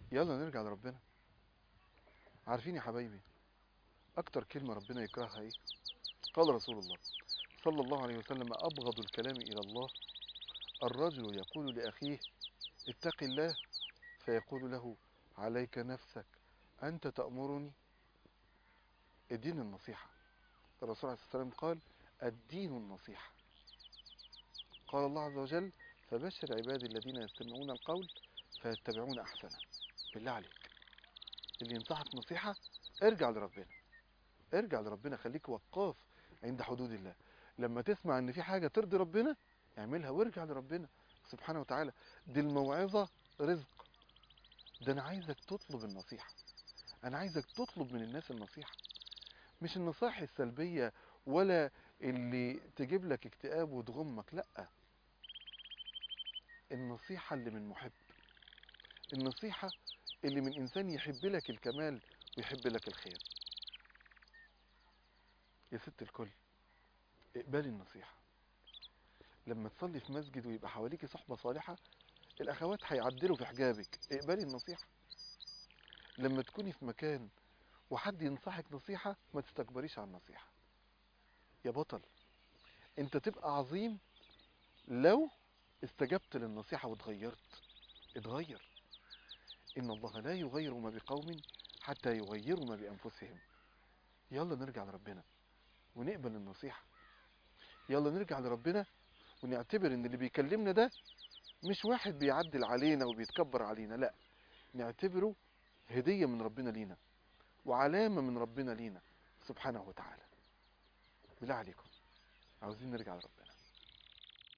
يلا نرجع لربنا عارفين يا حبايبي اكتر كلمة ربنا يكرهها ايه قال رسول الله صلى الله عليه وسلم ابغض الكلام الى الله الرجل يقول لاخيه اتق الله فيقول له عليك نفسك انت تأمرني الدين النصيحة الرسول عليه الصلاة والسلام قال الدين النصيحة قال الله عز وجل فبشر عبادي الذين يستمعون القول فيتبعون احسنه بالله عليك اللي ينصحك نصيحة ارجع لربنا ارجع لربنا خليك وقاف عند حدود الله لما تسمع ان في حاجة ترضي ربنا اعملها وارجع لربنا سبحانه وتعالى دي الموعظة رزق ده انا عايزك تطلب النصيحة انا عايزك تطلب من الناس النصيحة مش النصائح السلبية ولا اللي تجيب لك اكتئاب وتغمك لا النصيحة اللي من محب النصيحة اللي من إنسان يحب لك الكمال ويحب لك الخير يا ست الكل اقبلي النصيحة لما تصلي في مسجد ويبقى حواليك صحبة صالحة الأخوات هيعدلوا في حجابك اقبلي النصيحة لما تكوني في مكان وحد ينصحك نصيحة ما تستكبريش على النصيحة يا بطل انت تبقى عظيم لو استجبت للنصيحة واتغيرت اتغير إن الله لا يغير ما بقوم حتى يغيروا ما بأنفسهم يلا نرجع لربنا ونقبل النصيحة يلا نرجع لربنا ونعتبر ان اللي بيكلمنا ده مش واحد بيعدل علينا وبيتكبر علينا لا نعتبره هدية من ربنا لينا وعلامة من ربنا لينا سبحانه وتعالى بالله عليكم عاوزين نرجع لربنا